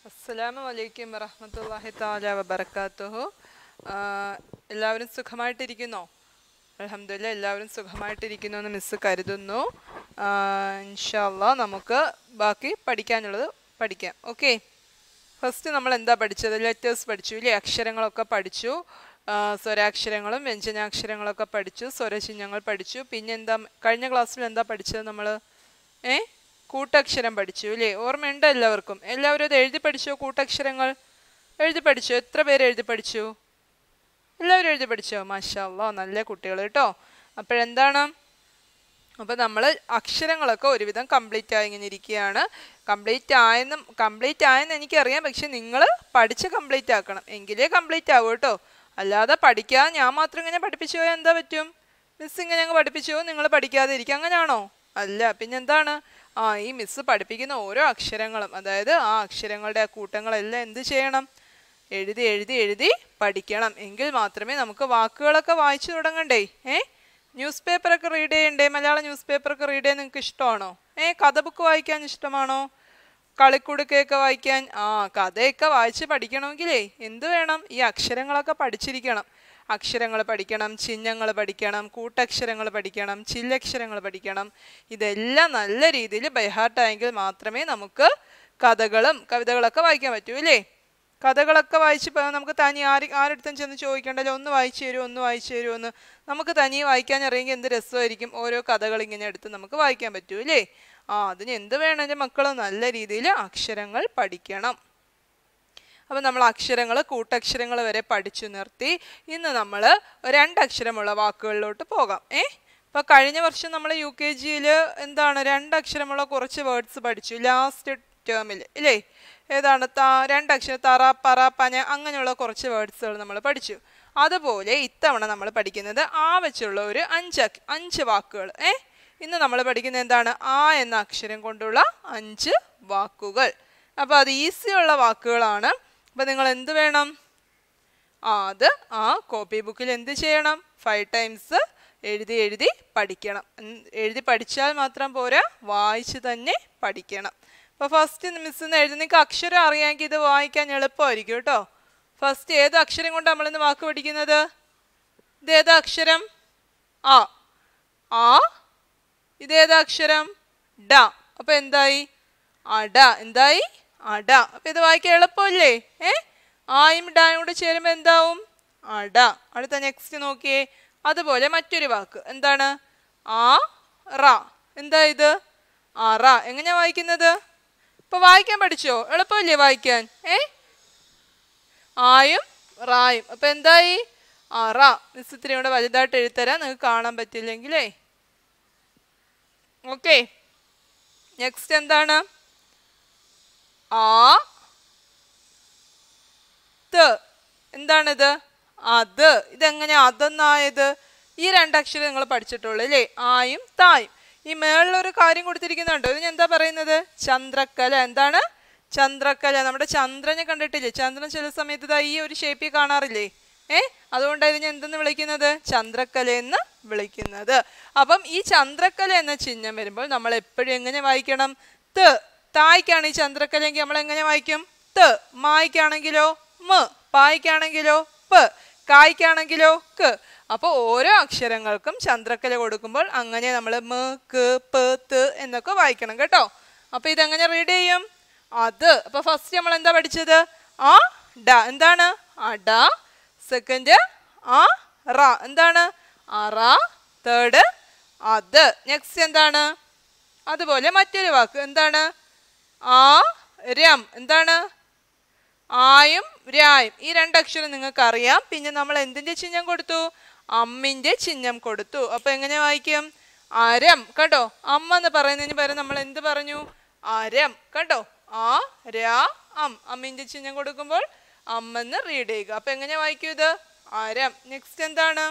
അസ്സലാമു അലൈക്കും വറഹ്മത്തുള്ളാഹി തആല വബറകാതുഹു ആ, എല്ലാവരും സുഖമായിട്ടിരിക്കുന്നോ അൽഹംദുലില്ലാ എല്ലാവരും സുഖമായിട്ടിരിക്കുന്നു എന്ന് മിസ് കരുതുന്നു ആ, ഇൻഷാല്ലാ നമുക്ക് ബാക്കി പഠിക്കാനുള്ളത് പഠിക്കാം ഓക്കെ ഫസ്റ്റ് നമ്മൾ എന്താ പഠിച്ചത് ലെറ്റേഴ്സ് പഠിച്ചു ഇല്ലേ അക്ഷരങ്ങളൊക്കെ പഠിച്ചു ആ, സ്വരാക്ഷരങ്ങളും വ്യഞ്ജനാക്ഷരങ്ങളൊക്കെ പഠിച്ചു സ്വരചിഹ്നങ്ങൾ പഠിച്ചു പിന്നെ എന്താ കഴിഞ്ഞ ക്ലാസ്സിൽ എന്താ പഠിച്ചത് നമ്മൾ ഏ കൂട്ടക്ഷരം പഠിച്ചു അല്ലേ ഓർമ്മയുണ്ട് എല്ലാവർക്കും എല്ലാവരും അത് എഴുതി പഠിച്ചോ കൂട്ടക്ഷരങ്ങൾ എഴുതി പഠിച്ചോ എത്ര പേര് എഴുതി പഠിച്ചു എല്ലാവരും എഴുതി പഠിച്ചോ മാഷാ അല്ലാ നല്ല കുട്ടികൾ കേട്ടോ അപ്പോഴെന്താണ് അപ്പോൾ നമ്മൾ അക്ഷരങ്ങളൊക്കെ ഒരുവിധം കംപ്ലീറ്റ് ആയി ഇങ്ങനെ ഇരിക്കുകയാണ് കംപ്ലീറ്റ് ആയെന്നും കംപ്ലീറ്റ് ആയെന്ന് എനിക്കറിയാം പക്ഷെ നിങ്ങൾ പഠിച്ച് കംപ്ലീറ്റ് ആക്കണം എങ്കിലേ കംപ്ലീറ്റ് ആവൂ കേട്ടോ അല്ലാതെ പഠിക്കാതെ ഞാൻ മാത്രം ഇങ്ങനെ പഠിപ്പിച്ചു പോയാൽ എന്താ പറ്റും മിസ് ഇങ്ങനെ അങ്ങ് പഠിപ്പിച്ചു നിങ്ങൾ പഠിക്കാതെ ഇരിക്കും അങ്ങനെയാണോ അല്ല പിന്നെന്താണ് ആ ഈ മിസ് പഠിപ്പിക്കുന്ന ഓരോ അക്ഷരങ്ങളും അതായത് ആ അക്ഷരങ്ങളുടെ ആ കൂട്ടങ്ങളെല്ലാം എന്ത് ചെയ്യണം എഴുതി എഴുതി എഴുതി പഠിക്കണം എങ്കിൽ മാത്രമേ നമുക്ക് വാക്കുകളൊക്കെ വായിച്ചു തുടങ്ങണ്ടേ ഏ ന്യൂസ് പേപ്പറൊക്കെ റീഡ് ചെയ്യണ്ടേ മലയാളം ന്യൂസ് പേപ്പറൊക്കെ റീഡ് ചെയ്യാൻ നിങ്ങൾക്ക് ഇഷ്ടമാണോ ഏ കഥ ബുക്ക് വായിക്കാൻ ഇഷ്ടമാണോ കളിക്കുടുക്കയൊക്കെ വായിക്കാൻ ആ കഥയൊക്കെ വായിച്ച് പഠിക്കണമെങ്കിലേ എന്ത് വേണം ഈ അക്ഷരങ്ങളൊക്കെ പഠിച്ചിരിക്കണം അക്ഷരങ്ങൾ പഠിക്കണം ചിഹ്നങ്ങൾ പഠിക്കണം കൂട്ടക്ഷരങ്ങൾ പഠിക്കണം ചില്ലക്ഷരങ്ങൾ പഠിക്കണം ഇതെല്ലാം നല്ല രീതിയിൽ ബൈഹാർട്ടായെങ്കിൽ മാത്രമേ നമുക്ക് കഥകളും കവിതകളൊക്കെ വായിക്കാൻ പറ്റൂ ഇല്ലേ കഥകളൊക്കെ വായിച്ച് ഇപ്പൊ നമുക്ക് തനി ആര് ആരടുത്തും ചെന്ന് ചോദിക്കണ്ടല്ലോ ഒന്ന് വായിച്ചു തരുമോ ഒന്ന് വായിച്ചു തരുമോ എന്ന് നമുക്ക് തനിയെ വായിക്കാൻ അറിയെങ്കിൽ എന്ത് രസമായിരിക്കും ഓരോ കഥകൾ ഇങ്ങനെ എടുത്ത് നമുക്ക് വായിക്കാൻ പറ്റൂ അല്ലേ ആ അതിന് എന്ത് വേണം എൻ്റെ മക്കൾ നല്ല രീതിയിൽ അക്ഷരങ്ങൾ പഠിക്കണം അപ്പം നമ്മൾ അക്ഷരങ്ങൾ കൂട്ടക്ഷരങ്ങൾ വരെ പഠിച്ചു നിർത്തി ഇന്ന് നമ്മൾ രണ്ടക്ഷരമുള്ള വാക്കുകളിലോട്ട് പോകാം ഏ ഇപ്പം കഴിഞ്ഞ വർഷം നമ്മൾ യു കെ ജിയിൽ എന്താണ് രണ്ടക്ഷരമുള്ള കുറച്ച് വേർഡ്സ് പഠിച്ചു ലാസ്റ്റ് ടേമിൽ ഇല്ലേ ഏതാണ് താ രണ്ടക്ഷരം തറ പറ പന അങ്ങനെയുള്ള കുറച്ച് വേർഡ്സുകൾ നമ്മൾ പഠിച്ചു അതുപോലെ ഇത്തവണ നമ്മൾ പഠിക്കുന്നത് ആ വെച്ചുള്ള ഒരു അഞ്ച് അക്ഷ- അഞ്ച് വാക്കുകൾ ഏ ഇന്ന് നമ്മൾ പഠിക്കുന്നത് എന്താണ് ആ എന്ന അക്ഷരം കൊണ്ടുള്ള അഞ്ച് വാക്കുകൾ അപ്പോൾ അത് ഈസിയുള്ള വാക്കുകളാണ് അപ്പോൾ നിങ്ങൾ എന്ത് വേണം ആ അത് ആ കോപ്പി ബുക്കിൽ എന്ത് ചെയ്യണം ഫൈവ് ടൈംസ് എഴുതി എഴുതി പഠിക്കണം ഉം, എഴുതി പഠിച്ചാൽ മാത്രം പോരാ വായിച്ച് തന്നെ പഠിക്കണം അപ്പോൾ ഫസ്റ്റ് മിസ് എന്ന് എഴുതി നിങ്ങൾക്ക് അക്ഷരം അറിയാമെങ്കിൽ ഇത് വായിക്കാൻ എളുപ്പമായിരിക്കും കേട്ടോ ഫസ്റ്റ് ഏത് അക്ഷരം കൊണ്ട് നമ്മളിന്ന് വാക്ക് പഠിക്കുന്നത് ഇതേതാ അക്ഷരം ആ ആ ഇതേതാ അക്ഷരം ഡ അപ്പൊ എന്തായി അട എന്തായി അട അപ്പൊ ഇത് വായിക്കാൻ എളുപ്പമല്ലേ ഏ ആയും ഡായും കൂടെ ചേരുമ്പോ എന്താവും അട അടുത്ത നെക്സ്റ്റ് നോക്കിയേ അതുപോലെ മറ്റൊരു വാക്ക് എന്താണ് ആ റ എന്താ ഇത് അറ എങ്ങനെയാ വായിക്കുന്നത് ഇപ്പൊ വായിക്കാൻ പഠിച്ചോ എളുപ്പമല്ലേ വായിക്കാൻ ഏ ആയും റായും അപ്പൊ എന്തായി അറ മിസ് ഇത്തിരി കൂടെ വലുതായിട്ട് എഴുത്തരാം നിങ്ങൾക്ക് കാണാൻ പറ്റില്ലെങ്കിലേ ഓക്കെ നെക്സ്റ്റ് എന്താണ് ആ ത് എന്താണിത് അത് ഇതെങ്ങനെ അതെന്നായത് ഈ രണ്ടക്ഷരം നിങ്ങൾ പഠിച്ചിട്ടുള്ളൂ അല്ലേ ആയും തായും ഈ മേളിലൊരു കാര്യം കൊടുത്തിരിക്കുന്നുണ്ടോ ഇതിന് എന്താ പറയുന്നത് ചന്ദ്രക്കല എന്താണ് ചന്ദ്രക്കല നമ്മുടെ ചന്ദ്രനെ കണ്ടിട്ടില്ലേ ചന്ദ്രൻ ചില സമയത്ത് ദാ ഈ ഒരു ഷേപ്പിൽ കാണാറില്ലേ ഏ അതുകൊണ്ട് ഇതിനെ എന്തെന്ന് വിളിക്കുന്നത് ചന്ദ്രക്കല എന്ന് വിളിക്കുന്നത് അപ്പം ഈ ചന്ദ്രക്കല എന്ന ചിഹ്നം വരുമ്പോൾ നമ്മൾ എപ്പോഴും എങ്ങനെ വായിക്കണം ത് തായ്ക്കാണ് ഈ ചന്ദ്രക്കലയെങ്കിൽ നമ്മൾ എങ്ങനെ വായിക്കും ത് മായ്ക്കാണെങ്കിലോ മ പായ്ക്കാണെങ്കിലോ പ് കായ്ക്കാണെങ്കിലോ ക്ക് അപ്പോൾ ഓരോ അക്ഷരങ്ങൾക്കും ചന്ദ്രക്കല കൊടുക്കുമ്പോൾ അങ്ങനെ നമ്മൾ മ ക്ക് പ് ത് എന്നൊക്കെ വായിക്കണം കേട്ടോ അപ്പൊ ഇതെങ്ങനെ റീഡ് ചെയ്യും അത് അപ്പൊ ഫസ്റ്റ് നമ്മൾ എന്താ പഠിച്ചത് ആ ഡ എന്താണ് അട സെക്കൻഡ് ആ റ എന്താണ് അറ തേർഡ് അത് നെക്സ്റ്റ് എന്താണ് അതുപോലെ മറ്റൊരു വാക്ക് എന്താണ് ആ രം എന്താണ് ആയും രായും ഈ രണ്ടക്ഷരം നിങ്ങൾക്ക് അറിയാം പിന്നെ നമ്മൾ എന്തിന്റെ ചിഹ്നം കൊടുത്തു അമ്മിന്റെ ചിഹ്നം കൊടുത്തു അപ്പൊ എങ്ങനെ വായിക്കും അരം കേട്ടോ അമ്മ എന്ന് പറയുന്നതിന് പകരം നമ്മൾ എന്ത് പറഞ്ഞു അരം കേട്ടോ ആ രാ അം അമ്മിന്റെ ചിഹ്നം കൊടുക്കുമ്പോൾ അമ്മെന്ന് റീഡ് ചെയ്യുക അപ്പൊ എങ്ങനെ വായിക്കൂ ഇത് അരം നെക്സ്റ്റ് എന്താണ്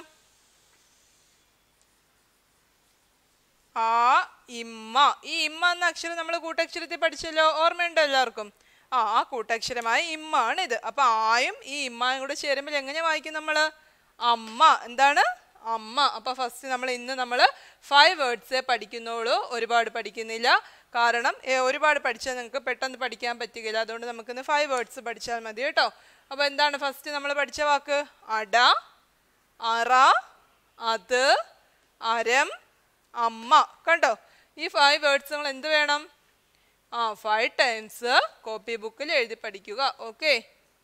ആ ഇമ്മ ഈ ഇമ്മ എന്ന അക്ഷരം നമ്മൾ കൂട്ടക്ഷരത്തിൽ പഠിച്ചല്ലോ ഓർമ്മയുണ്ടോ എല്ലാവർക്കും ആ ആ കൂട്ടക്ഷരമായ ഇമ്മ ആണ് ഇത് അപ്പൊ ആയും ഈ ഇമ്മായും കൂടെ ചേരുമ്പോൾ എങ്ങനെ വായിക്കും നമ്മൾ അമ്മ എന്താണ് അമ്മ അപ്പൊ ഫസ്റ്റ് നമ്മൾ ഇന്ന് നമ്മൾ ഫൈവ് വേർഡ്സേ പഠിക്കുന്നുള്ളൂ ഒരുപാട് പഠിക്കുന്നില്ല കാരണം ഏ, ഒരുപാട് പഠിച്ചാൽ നിങ്ങൾക്ക് പെട്ടെന്ന് പഠിക്കാൻ പറ്റുകയില്ല അതുകൊണ്ട് നമുക്കിന്ന് ഫൈവ് വേർഡ്സ് പഠിച്ചാൽ മതി കേട്ടോ അപ്പോൾ എന്താണ് ഫസ്റ്റ് നമ്മൾ പഠിച്ച വാക്ക് അട അറ അത് അരം അമ്മ കണ്ടോ ഈ ഫൈവ് വേർഡ്സ് നിങ്ങൾ എന്ത് വേണം ആ ഫൈവ് ടൈംസ് കോപ്പി ബുക്കിൽ എഴുതി പഠിക്കുക ഓക്കെ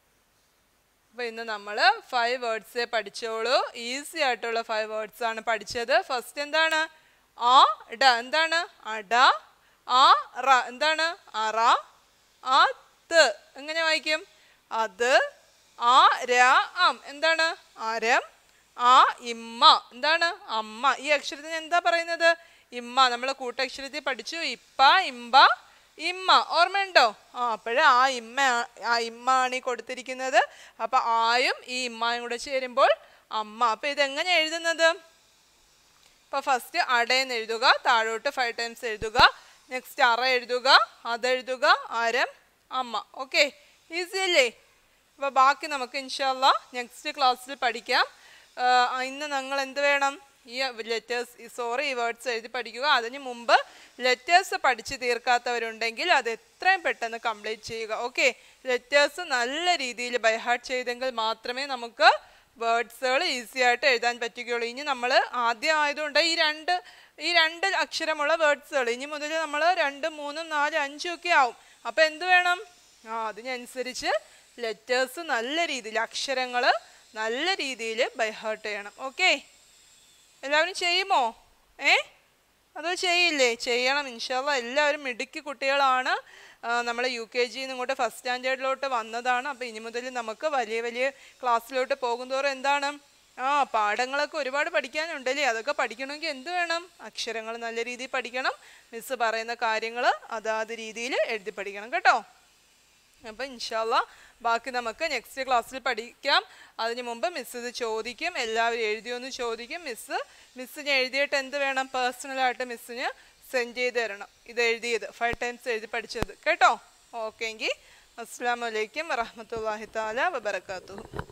അപ്പൊ ഇന്ന് നമ്മൾ ഫൈവ് വേർഡ്സേ പഠിച്ചോളൂ ഈസി ആയിട്ടുള്ള ഫൈവ് വേർഡ്സ് ആണ് പഠിച്ചത് ഫസ്റ്റ് എന്താണ് ആ ഡ എന്താണ് അട ആ റ എന്താണ് അറ ആ ത് എങ്ങനെ വായിക്കും അത് ആ ര അം എന്താണ് അരം ആ ഇമ്മ എന്താണ് അമ്മ ഈ അക്ഷരത്തിന് എന്താ പറയുന്നത് ഇമ്മ നമ്മൾ കൂട്ടക്ഷരത്തിൽ പഠിച്ചു ഇപ്പ ഇമ്പ ഇമ്മ ഓർമ്മയുണ്ടോ ആ അപ്പോഴ് ആ ഇമ്മ ആ ഇമ്മ ആണ് ഈ കൊടുത്തിരിക്കുന്നത് അപ്പൊ ആയും ഈ ഇമ്മായും കൂടെ ചേരുമ്പോൾ അമ്മ അപ്പൊ ഇത് എങ്ങനെ എഴുതുന്നത് ഇപ്പൊ ഫസ്റ്റ് അടയെന്ന് എഴുതുക താഴോട്ട് ഫൈവ് ടൈംസ് എഴുതുക നെക്സ്റ്റ് അറ എഴുതുക അതെഴുതുക അരം അമ്മ ഓക്കെ ഈസി അല്ലേ അപ്പൊ ബാക്കി നമുക്ക് ഇൻഷാല്ല നെക്സ്റ്റ് ക്ലാസ്സിൽ പഠിക്കാം ആ, ഇന്ന് നിങ്ങൾ എന്ത് വേണം ഈ ലെറ്റേഴ്സ് സോറി ഈ വേർഡ്സ് എഴുതി പഠിക്കുക അതിന് മുമ്പ് ലെറ്റേഴ്സ് പഠിച്ച് തീർക്കാത്തവരുണ്ടെങ്കിൽ അത് എത്രയും പെട്ടെന്ന് കംപ്ലീറ്റ് ചെയ്യുക ഓക്കെ ലെറ്റേഴ്സ് നല്ല രീതിയിൽ ബൈഹാർട്ട് ചെയ്തെങ്കിൽ മാത്രമേ നമുക്ക് വേർഡ്സുകൾ ഈസി ആയിട്ട് എഴുതാൻ പറ്റുകയുള്ളൂ ഇനി നമ്മൾ ആദ്യം ആയതുകൊണ്ട് ഈ രണ്ട് ഈ രണ്ട് അക്ഷരമുള്ള വേർഡ്സുകൾ ഇനി മുതൽ നമ്മൾ രണ്ടും മൂന്നും നാലും അഞ്ചും ഒക്കെ ആവും അപ്പം എന്ത് വേണം ആ അതിനനുസരിച്ച് ലെറ്റേഴ്സ് നല്ല രീതിയിൽ അക്ഷരങ്ങൾ നല്ല രീതിയിൽ ബൈഹാർട്ട് ചെയ്യണം ഓക്കെ എല്ലാവരും ചെയ്യുമോ ഏ അതോ ചെയ്യില്ലേ ചെയ്യണം ഇൻഷാല്ല എല്ലാവരും മിടുക്കി കുട്ടികളാണ് നമ്മൾ യു കെ ജിന്ന് ഇങ്ങോട്ട് ഫസ്റ്റ് സ്റ്റാൻഡേർഡിലോട്ട് വന്നതാണ് അപ്പോൾ ഇനി മുതൽ നമുക്ക് വലിയ വലിയ ക്ലാസ്സിലോട്ട് പോകുന്തോറും എന്താണ് ആ പാഠങ്ങളൊക്കെ ഒരുപാട് പഠിക്കാനുണ്ടല്ലേ അതൊക്കെ പഠിക്കണമെങ്കിൽ എന്ത് വേണം അക്ഷരങ്ങൾ നല്ല രീതിയിൽ പഠിക്കണം മിസ്സ് പറയുന്ന കാര്യങ്ങൾ അതാത് രീതിയിൽ എഴുതി പഠിക്കണം കേട്ടോ അപ്പം ഇൻഷാല്ല ബാക്കി നമുക്ക് നെക്സ്റ്റ് ക്ലാസ്സിൽ പഠിക്കാം അതിന് മുമ്പ് മിസ് ഇത് ചോദിക്കും എല്ലാവരും എഴുതിയൊന്ന് ചോദിക്കും മിസ്സ് മിസ്സിന് എഴുതിയിട്ട് എന്ത് വേണം പേഴ്സണലായിട്ട് മിസ്സിന് സെൻഡ് ചെയ്ത് തരണം ഇത് എഴുതിയത് ഫൈവ് ടൈംസ് എഴുതി പഠിച്ചത് കേട്ടോ ഓക്കെ എങ്കിൽ അസ്സാം വലൈക്കും വറഹമത്തല്ലാഹി താല വബർക്കാത്തു